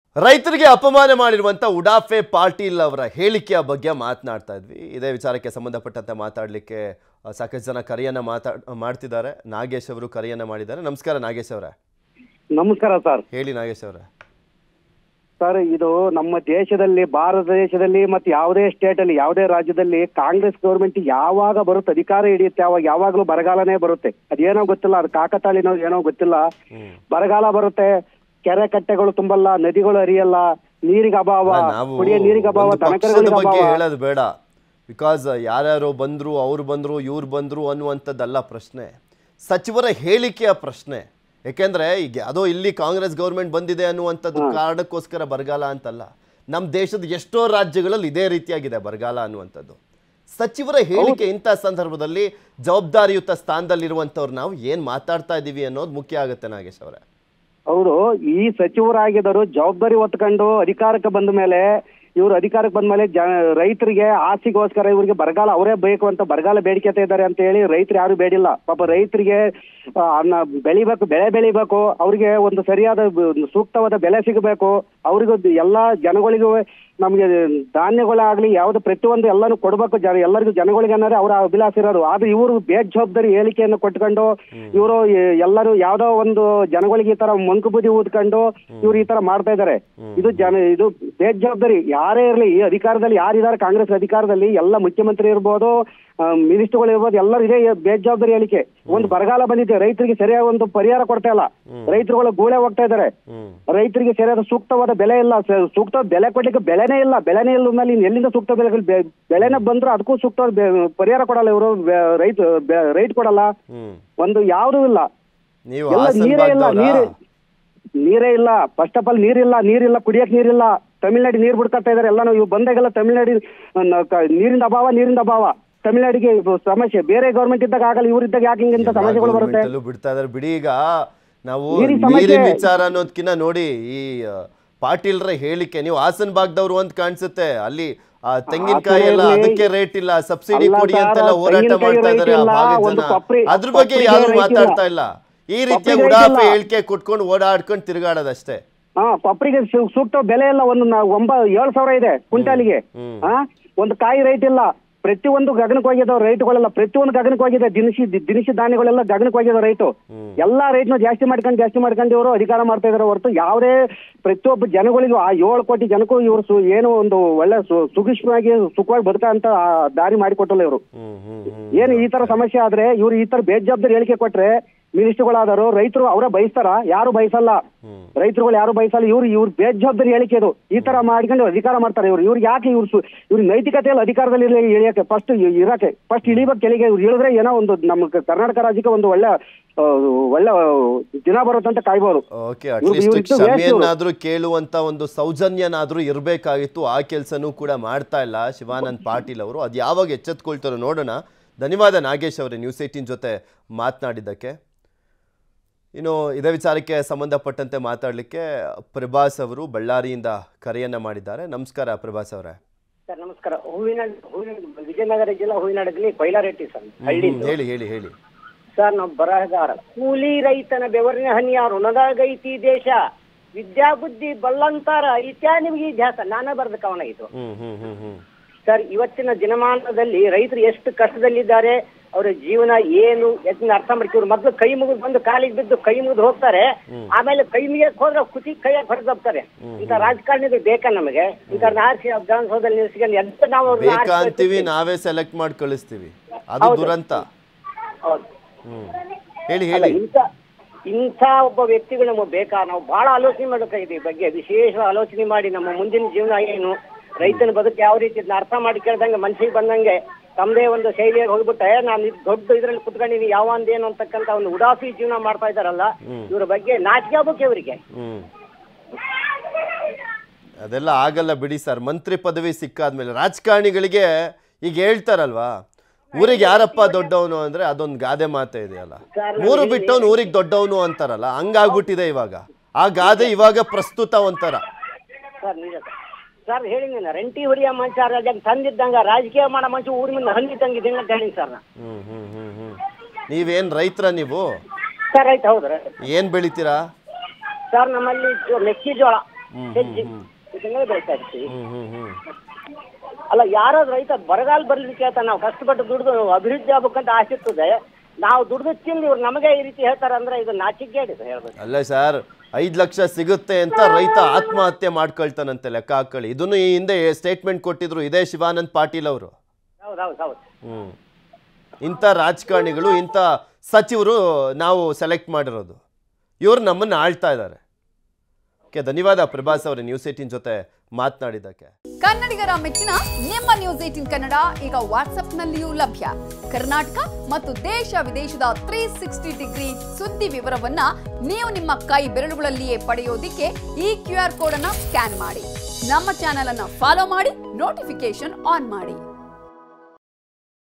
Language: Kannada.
ರೈತರಿಗೆ ಅಪಮಾನ ಮಾಡಿರುವಂಥ ಉಡಾಫೆ ಪಾಟೀಲ್ ಅವರ ಹೇಳಿಕೆಯ ಬಗ್ಗೆ ಮಾತನಾಡ್ತಾ ಇದ್ವಿ ಇದೇ ವಿಚಾರಕ್ಕೆ ಸಂಬಂಧಪಟ್ಟಂತೆ ಮಾತಾಡಲಿಕ್ಕೆ ಸಾಕಷ್ಟು ಜನ ಕರೆಯನ್ನ ಮಾತಾಡ್ ಮಾಡ್ತಿದ್ದಾರೆ ನಾಗೇಶ್ ಅವರು ಕರೆಯನ್ನ ಮಾಡಿದ್ದಾರೆ ನಮಸ್ಕಾರ ನಾಗೇಶ್ ಅವರೇ ನಮಸ್ಕಾರ ಸರ್ ಹೇಳಿ ನಾಗೇಶ್ ಅವರೇ ಸರ್ ಇದು ನಮ್ಮ ದೇಶದಲ್ಲಿ ಭಾರತ ದೇಶದಲ್ಲಿ ಮತ್ತೆ ಯಾವುದೇ ಸ್ಟೇಟ್ ಅಲ್ಲಿ ಯಾವುದೇ ರಾಜ್ಯದಲ್ಲಿ ಕಾಂಗ್ರೆಸ್ ಗೌರ್ಮೆಂಟ್ ಯಾವಾಗ ಬರುತ್ತೆ ಅಧಿಕಾರ ಹಿಡಿಯುತ್ತೆ ಅವಾಗ ಯಾವಾಗ್ಲೂ ಬರಗಾಲನೇ ಬರುತ್ತೆ ಅದೇನೋ ಗೊತ್ತಿಲ್ಲ ಅದು ಕಾಕತಾಳಿನೋ ಏನೋ ಗೊತ್ತಿಲ್ಲ ಹ್ಮ್. ಬರಗಾಲ ಬರುತ್ತೆ ಕೆರೆ ಕಟ್ಟೆಗಳು ತುಂಬಲ್ಲ ನದಿಗಳು ಹರಿಯಲ್ಲ ನೀರಿಗೆ ಅಭಾವ ಅಲ್ಲ, ನಾವು ಕುಡಿಯೋ ನೀರಿಗೆ ಅಭಾವ ಒಂದು ಪಕ್ಷದ ದನಕರುಗಳಿಗೆ ಬಗ್ಗೆ ಅಭಾವ ಹೇಳೋದು ಬೇಡ ಬಿಕಾಸ್ ಯಾರ್ಯಾರೋ ಬಂದ್ರು ಅವ್ರು ಬಂದ್ರು ಇವ್ರು ಬಂದ್ರು ಅನ್ನುವಂಥದ್ದಲ್ಲ ಪ್ರಶ್ನೆ ಸಚಿವರ ಹೇಳಿಕೆಯ ಪ್ರಶ್ನೆ ಯಾಕೆಂದ್ರೆ ಈಗ ಅದೋ ಇಲ್ಲಿ ಕಾಂಗ್ರೆಸ್ ಗೌರ್ಮೆಂಟ್ ಬಂದಿದೆ ಅನ್ನುವಂಥದ್ದು ಕಾರಣಕ್ಕೋಸ್ಕರ ಬರಗಾಲ ಅಂತಲ್ಲ ನಮ್ಮ ದೇಶದ ಎಷ್ಟೋ ರಾಜ್ಯಗಳಲ್ಲಿ ಇದೇ ರೀತಿಯಾಗಿದೆ ಬರಗಾಲ ಅನ್ನುವಂಥದ್ದು ಸಚಿವರ ಹೇಳಿಕೆ ಇಂಥ ಸಂದರ್ಭದಲ್ಲಿ ಜವಾಬ್ದಾರಿಯುತ ಸ್ಥಾನದಲ್ಲಿರುವಂಥವ್ರು ನಾವು ಏನು ಮಾತಾಡ್ತಾ ಇದ್ದೀವಿ ಅನ್ನೋದು ಮುಖ್ಯ ಆಗುತ್ತೆ ನಾಗೇಶ್ ಅವರೇ ಹೌದು ಈ ಸಚಿವರಾಗಿದ್ದರು ಜವಾಬ್ದಾರಿ ಹೊತ್ಕೊಂಡು ಅಧಿಕಾರಕ್ಕೆ ಬಂದ ಮೇಲೆ ಇವರು ಅಧಿಕಾರಕ್ಕೆ ಬಂದ ಮೇಲೆ ಜ ರೈತರಿಗೆ ಆಸೆಗೋಸ್ಕರ ಇವರಿಗೆ ಬರಗಾಲ ಅವರೇ ಬೇಕು ಅಂತ ಬರಗಾಲ ಬೇಡಿಕೆತಾ ಇದ್ದಾರೆ ಅಂತ ಹೇಳಿ ರೈತರು ಯಾರು ಬೇಡಿಲ್ಲ ಪಾಪ ರೈತರಿಗೆ ಆ, ಅನ್ನ ಬೆಳಿಬೇಕು ಬೆಳೆ ಬೆಳಿಬೇಕು ಅವ್ರಿಗೆ ಒಂದು ಸರಿಯಾದ ಬ- ಸೂಕ್ತವಾದ ಬೆಲೆ ಸಿಗಬೇಕು ಅವ್ರಿಗೂ ಎಲ್ಲಾ ಜನಗಳಿಗೂ ನಮ್ಗೆ ಧಾನ್ಯಗಳಾಗ್ಲಿ ಯಾವ್ದು ಪ್ರತಿಯೊಂದು ಎಲ್ಲಾನು ಕೊಡ್ಬೇಕು ಜನ ಎಲ್ಲರಿಗೂ ಜನಗಳಿಗೆ ಅನ್ನೋದೇ ಅವರ ಅಭಿಲಾಷೆ ಇರೋದು ಆದ್ರೆ ಇವರು ಬೇಜವಾಬ್ದಾರಿ ಹೇಳಿಕೆಯನ್ನು ಕೊಟ್ಕೊಂಡು ಇವರು ಎಲ್ಲರೂ ಯಾವ್ದೋ ಒಂದು ಜನಗಳಿಗೆ ಈ ತರ ಮಂಕು ಬುದ್ಧಿ ಊದ್ಕೊಂಡು ಇವ್ರು ಈ ತರ ಮಾಡ್ತಾ ಇದ್ದಾರೆ ಇದು ಜನ ಇದು ಬೇಜವಾಬ್ದಾರಿ ಯಾರೇ ಇರ್ಲಿ ಈ ಅಧಿಕಾರದಲ್ಲಿ ಯಾರಿದ್ದಾರೆ ಕಾಂಗ್ರೆಸ್ ಅಧಿಕಾರದಲ್ಲಿ ಎಲ್ಲ ಮುಖ್ಯಮಂತ್ರಿ ಇರ್ಬೋದು ಮಿನಿಸ್ಟರ್ಗಳು ಇರ್ಬೋದು ಎಲ್ಲರೂ ಇದೇ ಬೇಜವಾಬ್ದಾರಿ ಹೇಳಿಕೆ ಒಂದು ಬರಗಾಲ ಬಂದಿದೆ ರೈತರಿಗೆ ಸರಿಯಾದ ಒಂದು ಪರಿಹಾರ ಕೊಡ್ತಾ ಇಲ್ಲ ರೈತರುಗಳು ಗೂಳೆ ಹೋಗ್ತಾ ಇದ್ದಾರೆ ಹ್ಮ್ ರೈತರಿಗೆ ಸರಿಯಾದ ಸೂಕ್ತವಾದ ಬೆಲೆ ಇಲ್ಲ ಸ- ಸೂಕ್ತ ಬೆಲೆ ಕೊಡ್ಲಿಕ್ಕೆ ಬೆಲೆನೇ ಇಲ್ಲ ಬೆಲೆನೇ ಇಲ್ಲ ಮೇಲೆ ಇನ್ನು ಎಲ್ಲಿಂದ ಸೂಕ್ತ ಬೆಲೆ ಬೆ- ಬೆಲೆನೇ ಬಂದ್ರು ಅದಕ್ಕೂ ಸೂಕ್ತವಾದ ಬೆ- ಪರಿಹಾರ ಕೊಡಲ್ಲ ಇವರು ರೈತ ರೈಟ್ ಕೊಡಲ್ಲ ಹ್ಮ್ ಒಂದು ಯಾವುದೂ ಇಲ್ಲ ನೀವು ಎಲ್ಲ ಹಾಸನ ನೀರೇ ಇಲ್ಲ ಭಾಗದವ್ರಾ? ನೀರೇ ನೀರೇ ಇಲ್ಲ ಫಸ್ಟ್ ಆಫ್ ಆಲ್ ನೀರಿಲ್ಲ ನೀರಿಲ್ಲ ಕುಡಿಯಕ್ ನೀರಿಲ್ಲ ತಮಿಳ್ನಾಡು ನೀರ್ ಬಿಡ್ಕೊತಾ ಇದಾರೆ ಎಲ್ಲಾನು ಇವು ಬಂದಾಗೆಲ್ಲ ತಮಿಳ್ನಾಡು ನ- ಕ- ನೀರಿನ ಅಭಾವ ನೀರಿನ ಅಭಾವ ತಮಿಳ್ನಾಡಿಗೆ ಇದು ಸಮಸ್ಯೆ ಬೇರೆ ಗೌರ್ಮೆಂಟ್ ಇದ್ದಾಗ ಆಗಲ್ಲ ಇವ್ರು ಇದ್ದಾಗ ಯಾಕೆ ಹಿಂಗಿಂತ ಎಲ್ಲಾ ಸಮಸ್ಯೆಗಳು ಬರುತ್ತೆ government ಅಲ್ಲೂ ಬಿಡ್ತಾ ಇದಾರೆ ಬಿಡಿ ಈಗ ನಾವು ನೀರಿನ ಸಮಸ್ಯೆ- ನೀರಿನ ವಿಚಾರ ಅನ್ನೋದ್ಕಿನ್ನ ನೋಡಿ ಈ ಆ, ಪಾಟೀಲ್ರ ಹೇಳಿಕೆ ನೀವು ಹಾಸನ್ ಭಾಗದವ್ರು ಅಂತ ಕಾಣಿಸುತ್ತೆ ಅಲ್ಲಿ ಆ ತೆಂಗಿನಕಾಯಿ ಎಲ್ಲ ಹಾಸನಲ್ಲಿ- ಅದಕ್ಕೆ ರೇಟ್ ಇಲ್ಲ ಸಬ್ಸಿಡಿ ಅಲ್ಲ ಕೊಡಿ ಸರ್, ಅಂತೆಲ್ಲ ಹೋರಾಟ ತೆಂಗಿನಕಾಯಿ ಮಾಡ್ತಾ ಇದಾರೆ ಆ rate ಇಲ್ಲ, ಭಾಗದ ಒಂದು ಜನ ಕೊಪ್ರಿ- ಅದ್ರ ಬಗ್ಗೆ ಕೊಪ್ರಿಗೆ ಯಾರು rate ಇಲ್ಲ. ಮಾತಾಡ್ತಾ ಇಲ್ಲ ಈ ರೀತಿಯ ಕೊಪ್ರಿಗೆ rate ಉಡಾಫೆ ಇಲ್ಲ. ಹೇಳಿಕೆ ಕೊಟ್ಕೊಂಡು ಓಡಾಡ್ಕೊಂಡು ತಿರುಗಾಡೋದಷ್ಟೇ ಹಾ ಕೊಪ್ಪರಿಗೆ ಸು- ಸೂಕ್ತ ಬೆಲೆ ಇಲ್ಲ ಒಂದು ನಾ- ಒಂಬ ಏಳು ಸಾವಿರ ಇದೆ ಕ್ವಿಂಟಾಲಿಗೆ ಹ್ಮ್. ಹಾ ಒಂದು ಕಾಯಿ ರೇಟ್ ಇಲ್ಲ ಪ್ರತಿಯೊಂದು ಗಗನಕ್ಕೆ ಹೋಗಿದಾವೆ ರೈಟ್ಗಳೆಲ್ಲ ಪ್ರತಿಯೊಂದು ಗಗನಕ್ಕೆ ಹೋಗಿದೆ ದಿನಸಿ ದಿ- ದಿನಸಿ ಧಾನ್ಯಗಳೆಲ್ಲ ಗಗನಕ್ಕೆ ಹೋಗಿದೆ ರೈಟು ಎಲ್ಲಾ ರೇಟ್ನು ಜಾಸ್ತಿ ಮಾಡ್ಕೊಂಡು ಜಾಸ್ತಿ ಮಾಡ್ಕೊಂಡು ಇವರು ಅಧಿಕಾರ ಮಾಡ್ತಾ ಇದಾರೆ ಹೊರತು ಯಾವುದೇ ಪ್ರತಿಯೊಬ್ಬ ಜನಗಳಿಗೂ ಆ ಏಳು ಕೋಟಿ ಜನಕ್ಕೂ ಇವರು ಸು ಏನು ಒಂದು ಒಳ್ಳೆ ಸು- ಸುಗೀಷ್ಮವಾಗಿ ಸುಖವಾಗಿ ಬದುಕ ಅಂತ ದಾರಿ ಮಾಡಿಕೊಟ್ಟಲ್ಲ ಇವರು ಹ್ಮ್ ಹ್ಮ್ ಹ್ಮ್ ಏನು ಈ ತರ ಸಮಸ್ಯೆ ಆದ್ರೆ ಇವ್ರು ಈ ತರ ಬೇಜವಾಬ್ದಾರಿ ಹೇಳಿಕೆ ಕೊಟ್ರೆ ಮಿನಿಸ್ಟರ್ಗಳಾದರು ರೈತರು ಅವರೇ ಬಯಸ್ತಾರ ಯಾರು ಬಯಸಲ್ಲ ರೈತರುಗಳು ಯಾರು ಬಯಸಲ್ಲ ಇವ್ರು ಇವ್ರು ಬೇಜವಾಬ್ದಾರಿ ಹೇಳಿಕೆ ಇದು ಈ ತರ ಮಾಡ್ಕೊಂಡು ಅಧಿಕಾರ ಮಾಡ್ತಾರೆ ಇವ್ರು ಇವ್ರು ಯಾಕೆ ಇವ್ರು ಸು- ಇವ್ರ ನೈತಿಕತೆಯಲ್ಲಿ ಅಧಿಕಾರದಲ್ಲಿ ಇರ್ಲಿ- ಇಳಿಯಕ್ಕೆ ಫಸ್ಟ್ ಇರಕ್ಕೆ ಫಸ್ಟ್ ಇಳಿಬೇಕು ಕೆಳಗೆ ಇವ್ರು ಇಳಿದ್ರೆ ಏನೋ ಒಂದು ನಮ್ಮ ಕ- ಕರ್ನಾಟಕ ರಾಜ್ಯಕ್ಕೆ ಒಂದು ಒಳ್ಳೆ ಆ, ಒಳ್ಳೆ ದಿನ ಬರುತ್ತೆ ಅಂತ ಕಾಯ್ಬೋದು ಓಕೆ ಇವ್ರು- ಅಟ್ಲೀಸ್ಟ್ ಇವ್ರಿದ್ದು waste ಇವ್ರು. ಕ್ಷಮೆಯನ್ನಾದ್ರೂ ಕೇಳುವಂತ ಒಂದು ಸೌಜನ್ಯನಾದ್ರೂ ಇರಬೇಕಾಗಿತ್ತು ಆ ಕೆಲಸನೂ ಕೂಡ ಮಾಡ್ತಾ ಇಲ್ಲ ಶಿವಾನಂದ್ ಪಾಟೀಲ್ ಅವರು ಅದು ಯಾವಾಗ ಎಚ್ಚೆತ್ಕೊಳ್ತಾರೋ ನೋಡೋಣ ಧನ್ಯವಾದ ನಾಗೇಶ್ ಅವರೇ ನ್ಯೂಸ್ ಏಯ್ಟೀನ್ ಜೊತೆ ಮಾತನಾಡಿದ್ದಕ್ಕೆ ಇನ್ನು ಇದೇ ವಿಚಾರಕ್ಕೆ ಸಂಬಂಧಪಟ್ಟಂತೆ ಮಾತಾಡಲಿಕ್ಕೆ ಪ್ರಭಾಸ್ ಅವರು ಬಳ್ಳಾರಿಯಿಂದ ಕರೆಯನ್ನ ಮಾಡಿದ್ದಾರೆ ನಮಸ್ಕಾರ ಪ್ರಭಾಸ್ ಅವರೇ ಸರ್ ನಮಸ್ಕಾರ ಹೂವಿನ ಹೂವಿನ ವಿಜಯನಗರ ಜಿಲ್ಲಾ ಹೂವಿನಡಗಲಿ ಕೊಯ್ಲಾರೆಡ್ಡಿ ಸರ್ ಹಳ್ಳಿ ಹ್ಮ್, ಹೇಳಿ ಹೇಳಿ ಹೇಳಿ ಸರ್ ನಾವು ಬರಹಗಾರ ಕೂಲಿ ರೈತನ ಬೆವರಿನ ಹನಿಯ ಋಣದಾಗೈತಿ ದೇಶ ವಿದ್ಯಾಬುದ್ಧಿ ಬಲ್ಲಂತಾರ ಇತ್ಯಾ ನಿಮ್ಗೆ ಇತಿಹಾಸ ನಾನೇ ಬರೆದ ಕವನ ಇದು ಹ್ಮ್ ಹ್ಮ್ ಹ್ಮ್ ಹ್ಮ್ ಸರ್ ಇವತ್ತಿನ ದಿನಮಾನದಲ್ಲಿ ರೈತರು ಎಷ್ಟು ಕಷ್ಟದಲ್ಲಿದ್ದಾರೆ ಅವರ ಜೀವನ ಏನು ಅದನ್ನ ಅರ್ಥ ಮಾಡ್ತೀವಿ ಮೊದಲು ಕೈ ಮುಗಿದು ಬಂದು ಕಾಲಿಗೆ ಬಿದ್ದು ಕೈ ಮುಗಿದು ಹೋಗ್ತಾರೆ ಆಮೇಲೆ ಕೈ ಮುಗಿಯಕ್ ಹೋದ್ರೆ ಕುತಿ ಕೈಯಾಗ ಹೊಡೆದೋಗ್ತಾರೆ ಇಂಥ ರಾಜಕಾರಣಿಗಳು ಬೇಕಾ ನಮಗೆ ಇಂಥ ಆರಿಸಿ ವಿಧಾನಸೌಧದಲ್ಲಿ ನಿಲ್ಸ್ಕೊಂಡು ಎಂತ ನಾವು ಅವ್ರನ್ನ ಬೇಕಾ ಆರಿಸಿ ಅಂತೀವಿ ನಾವೇ ಸೆಲೆಕ್ಟ್ ಮಾಡಿ ಕಳಿಸ್ತೀವಿ ಅದು ದುರಂತ ಹೌದು ಹ್ಮ್ ಹೇಳಿ ಅಲ್ಲ ಹೇಳಿ ಇಂಥ ಇಂಥ ಒಬ್ಬ ವ್ಯಕ್ತಿಗಳು ನಮಗೆ ಬೇಕಾ ನಾವು ಬಹಳ ಆಲೋಚನೆ ಮಾಡಬೇಕಾಗಿದೆ ಈ ಬಗ್ಗೆ ವಿಶೇಷ ಆಲೋಚನೆ ಮಾಡಿ ನಮ್ಮ ಮುಂದಿನ ಜೀವನ ಏನು ರೈತನ ಬದುಕು ಯಾವ ರೀತಿ ಇದನ್ನ ಅರ್ಥ ಮಾಡಿ ಕೇಳ್ದಂಗೆ ಮನ್ಸಿಗೆ ಬಂದಂಗೆ ತಮ್ಮದೇ ಒಂದು ಶೈಲಿಯಾಗಿ ಹೋಗ್ಬಿಟ್ಟೆ ನಾನು ಇದ್ ದೊಡ್ಡ ಇದ್ರಲ್ಲಿ ಕುತ್ಕೊಂಡಿನಿ ಯಾವ ಒಂದೇನು ಅಂತಕ್ಕಂಥ ಒಂದು ಉಡಾಫಿ ಜೀವನ ಮಾಡ್ತಾ ಇದಾರಲ್ಲ ಇವ್ರ ಬಗ್ಗೆ ನಾಚಿಕೆ ಆಗ್ಬೇಕು ಇವರಿಗೆ ಹ್ಮ್ ಅದೆಲ್ಲ ಆಗಲ್ಲ ಬಿಡಿ ಸರ್ ಮಂತ್ರಿ ಪದವಿ ಸಿಕ್ಕಾದ್ಮೇಲೆ ರಾಜಕಾರಣಿಗಳಿಗೆ ಈಗ ಹೇಳ್ತಾರಲ್ವಾ ಊರಿಗೆ ಯಾರಪ್ಪ ದೊಡ್ಡವನು ಅಂದ್ರೆ ಅದೊಂದು ಗಾದೆ ಮಾತೇ ಇದೆಯಲ್ಲ ಊರು ಬಿಟ್ಟವನು ಊರಿಗೆ ದೊಡ್ಡವನು ಅಂತಾರಲ್ಲ ಹಂಗಾಗ್ಬಿಟ್ಟಿದೆ ಇವಾಗ ಆ ಗಾದೆ ಇವಾಗ ಪ್ರಸ್ತುತ ಒಂಥರ ಸರ್ ನಿಜ ಸರ್ ಹೇಳಿ ನೀನು ರಂಟಿ ಹೊಡಿಯ ಮನುಷ್ಯ ರಾಜ್ಯ ತಂದಿದ್ದಂಗ ರಾಜಕೀಯ ಮಾಡೋ ಮನುಷ್ಯ ಊರಿನ ಮುಂದೆ ಹಂದಿದ್ದಂಗೆ ಇದೆ ಅಂತ ಹೇಳಿ ಸರ್ ನಾ ಹ್ಮ್ ಹ್ಮ್ ಹ್ಮ್ ಹ್ಮ್ ನೀವೇನ್ ರೈತರ ನೀವು ಸರ್ ಆಯ್ತು ಹೌದ್ರಿ ಏನ್ ಬೆಳಿತೀರಾ ಸರ್ ನಮ್ಮಲ್ಲಿ ಜೋ- ಮೆಕ್ಕೆಜೋಳ ಸಜ್ಜಿ ಇದನ್ನೆಲ್ಲ ಬೆಳಿತಾ ಇರ್ತೀವಿ ಹ್ಮ್ ಹ್ಮ್ ಹ್ಮ್ ಅಲ್ಲ ಯಾರಾದ್ರೂ ರೈತ ಬರಗಾಲ ಬರ್ಲಿಕ್ಕೆ ಹೇಳ್ತಾರೆ ನಾವು ಕಷ್ಟಪಟ್ಟು ದುಡ್ದು ಅಭಿವೃದ್ಧಿ ಆಗ್ಬೇಕಂತ ಆಸೆ ಇರ್ತದೆ ನಾವು ದುಡ್ದು ತಿಂದು ಇವ್ರು ನಮಗೆ ಈ ರೀತಿ ಹೇಳ್ತಾರೆ ಅಂದ್ರೆ ಇದು ನಾಚಿಕೆಗೇಡಿ ಸರ್ ಹೇಳ್ಬೇಕು ಅಲ್ಲ ಸರ್ ಐದು ಲಕ್ಷ ಸಿಗುತ್ತೆ ಅಂತ ರೈತ ಆತ್ಮಹತ್ಯೆ ಮಾಡ್ಕೊಳ್ತಾನಂತೆ ಲೆಕ್ಕ ಹಾಕೊಳ್ಳಿ ಇದನ್ನು ಈ ಹಿಂದೆ ಸ್ಟೇಟ್ಮೆಂಟ್ ಕೊಟ್ಟಿದ್ರು ಇದೇ ಶಿವಾನಂದ್ ಪಾಟೀಲ್ ಅವರು ಹೌದು ಹೌದು ಹೌದು ಹ್ಮ್ ಇಂಥ ರಾಜಕಾರಣಿಗಳು ಇಂಥ ಸಚಿವರು ನಾವು ಸೆಲೆಕ್ಟ್ ಮಾಡಿರೋದು ಇವರು ನಮ್ಮನ್ನು ಆಳ್ತಾ ಇದ್ದಾರೆ ಓಕೆ ಧನ್ಯವಾದ ಪ್ರಭಾಸ್ ಅವರೇ ನ್ಯೂಸ್ ಏಟಿನ್ ಜೊತೆ ಮಾತನಾಡಿದ್ದಕ್ಕೆ ಕನ್ನಡಿಗರ ಮೆಚ್ಚಿನ ನಿಮ್ಮ ನ್ಯೂಸ್ ಏಟಿನ್ ಕನ್ನಡ ಈಗ ವಾಟ್ಸ್ಆಪ್ನಲ್ಲಿಯೂ ಲಭ್ಯ ಕರ್ನಾಟಕ ಮತ್ತು ದೇಶ ವಿದೇಶದ ತ್ರೀ ಸಿಕ್ಸ್ಟಿ ಡಿಗ್ರಿ ಸುದ್ದಿ ವಿವರವನ್ನ ನೀವು ನಿಮ್ಮ ಕೈ ಬೆರಳುಗಳಲ್ಲಿಯೇ ಪಡೆಯೋದಿಕ್ಕೆ ಈ ಕ್ಯೂ ಆರ್ ಕೋಡ್ ಅನ್ನ ಸ್ಕ್ಯಾನ್ ಮಾಡಿ ನಮ್ಮ ಚಾನೆಲ್ ಅನ್ನ ಫಾಲೋ ಮಾಡಿ ನೋಟಿಫಿಕೇಶನ್ ಆನ್ ಮಾಡಿ